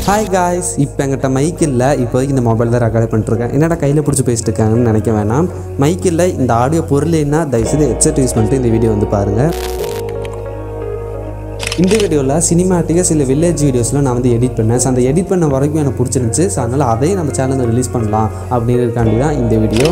hi guys இப்போ எங்கிட்ட mic இல்லை இப்போதைக்கு இந்த மொபைல் தான் ரெக்கார்ட் பண்ணிட்டுருக்கேன் என்னடா கையில் பிடிச்சி பேசிட்டு இருக்காங்கன்னு நினைக்க வேணாம் மைக் இல்லை இந்த ஆடியோ பொருள்னா தயவுசெய்து ஹெட்செட் யூஸ் பண்ணிட்டு இந்த வீடியோ வந்து பாருங்கள் இந்த வீடியோவில் சினிமாட்டிக்காக சில வில்லேஜ் வீடியோஸ்லாம் நான் வந்து எடிட் பண்ணேன் ஸோ அந்த எடிட் பண்ண வரைக்கும் எனக்கு பிடிச்சிருந்துச்சு ஸோ அதனால் அதையும் நம்ம சேனலில் ரிலீஸ் பண்ணலாம் அப்படிங்கிறதுக்காண்டி தான் இந்த வீடியோ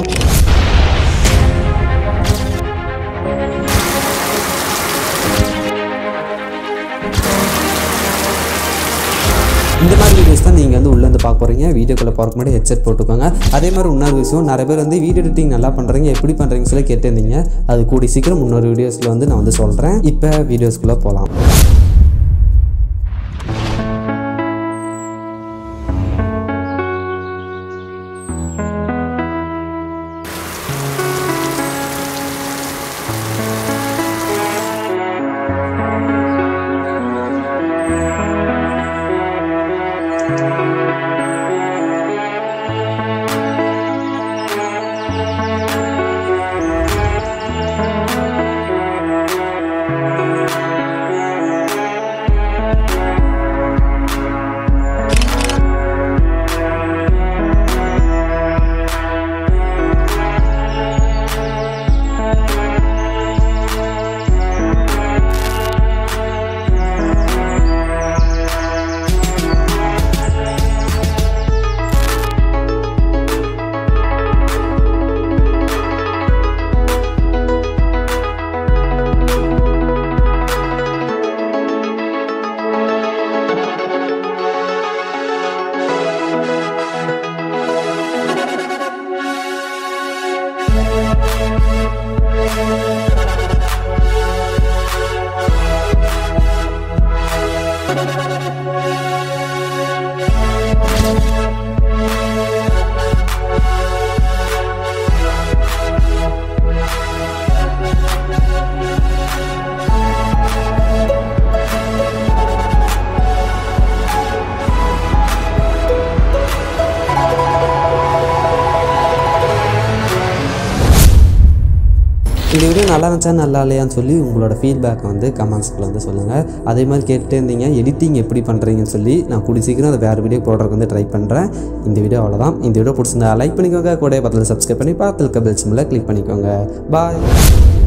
இந்த மாதிரி வீடியோஸ் தான் நீங்கள் வந்து உள்ளே வந்து பார்க்க போகிறீங்க வீடியோக்குள்ளே பார்க்க முன்னாடி ஹெட்செட் போட்டுக்கோங்க அதே மாதிரி இன்னொரு விஷயம் நிறைய பேர் வந்து வீடியோ எடிட்டிங் நல்லா பண்ணுறீங்க எப்படி பண்ணுறீங்கன்னு சொல்லி கேட்டிருந்தீங்க அது கூடி சீக்கிரம் இன்னொரு வீடியோஸில் வந்து நான் வந்து சொல்கிறேன் இப்போ வீடியோஸ்குள்ளே போகலாம் இந்த வீடியோ நல்லா இருந்துச்சா நல்லா இல்லையான்னு சொல்லி உங்களோட ஃபீட்பேக்கை வந்து கமெண்ட்ஸ்க்குள்ள வந்து சொல்லுங்கள் அதே மாதிரி கேட்டுட்டே இருந்தீங்க எடிட்டிங் எப்படி பண்ணுறீங்கன்னு சொல்லி நான் கூடி சீக்கிரம் அதை வேறு வீடியோ போடுறதுக்கு வந்து ட்ரை பண்ணுறேன் இந்த வீடியோ அவ்வளோதான் இந்த வீடியோ பிடிச்சிருந்தா லைக் பண்ணிக்கோங்க கூட பக்கத்தில் சப்ஸ்கிரைப் பண்ணி பார்த்துருக்க பெல் சிம்மில் கிளிக் பண்ணிக்கோங்க பாய்